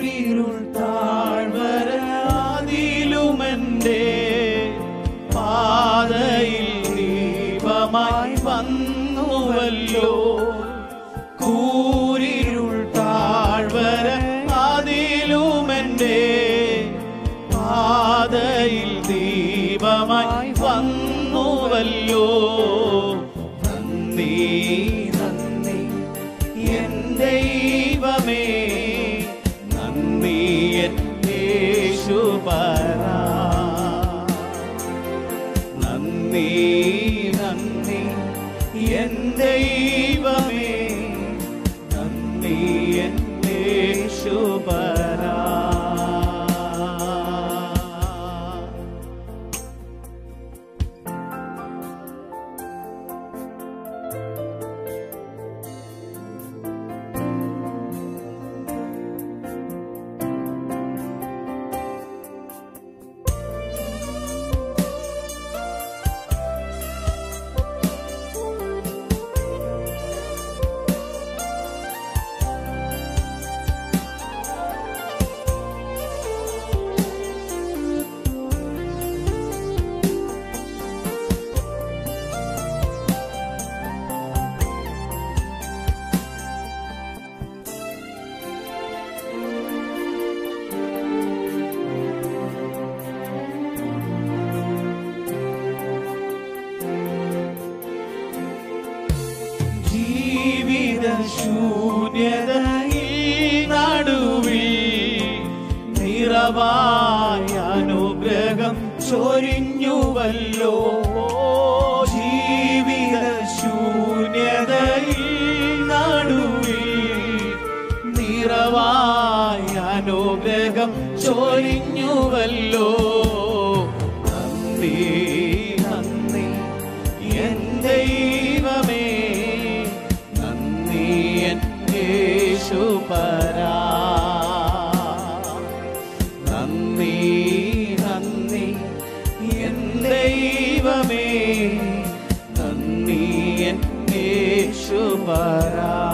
കൂരിരുൾ താഴ്വര അതിലുമെന്റെ പാതയിൽ ദീപമായി വന്നുവല്ലോ കൂരിരുൾ താഴ്വര അതിലുമെന്റെ പാതയിൽ ദീപമായി വന്നുവല്ലോ നന്ദി നന്ദി എൻ ദൈവമേ നന്ദി എൻ യേശുപരാ നന്ദി നന്ദി എൻ ദൈവമേ നന്ദി എൻ യേശുപരാ ജീവിത ശൂന്യതയിൽ നടുവിൽ നിറവായ അനുഗ്രഹം ചൊരിഞ്ഞുവല്ലോ ജീവിത ശൂന്യതയിൽ നടുവിൽ നിറവായ അനുഗ്രഹം ചൊരിഞ്ഞുവല്ലോ നന്ദി നന്ദി എൻ ദൈവമേ നന്ദി എൻ യേശുപരാ നന്ദി നന്ദി എൻ ദൈവമേ നന്ദി എൻ യേശുപരാ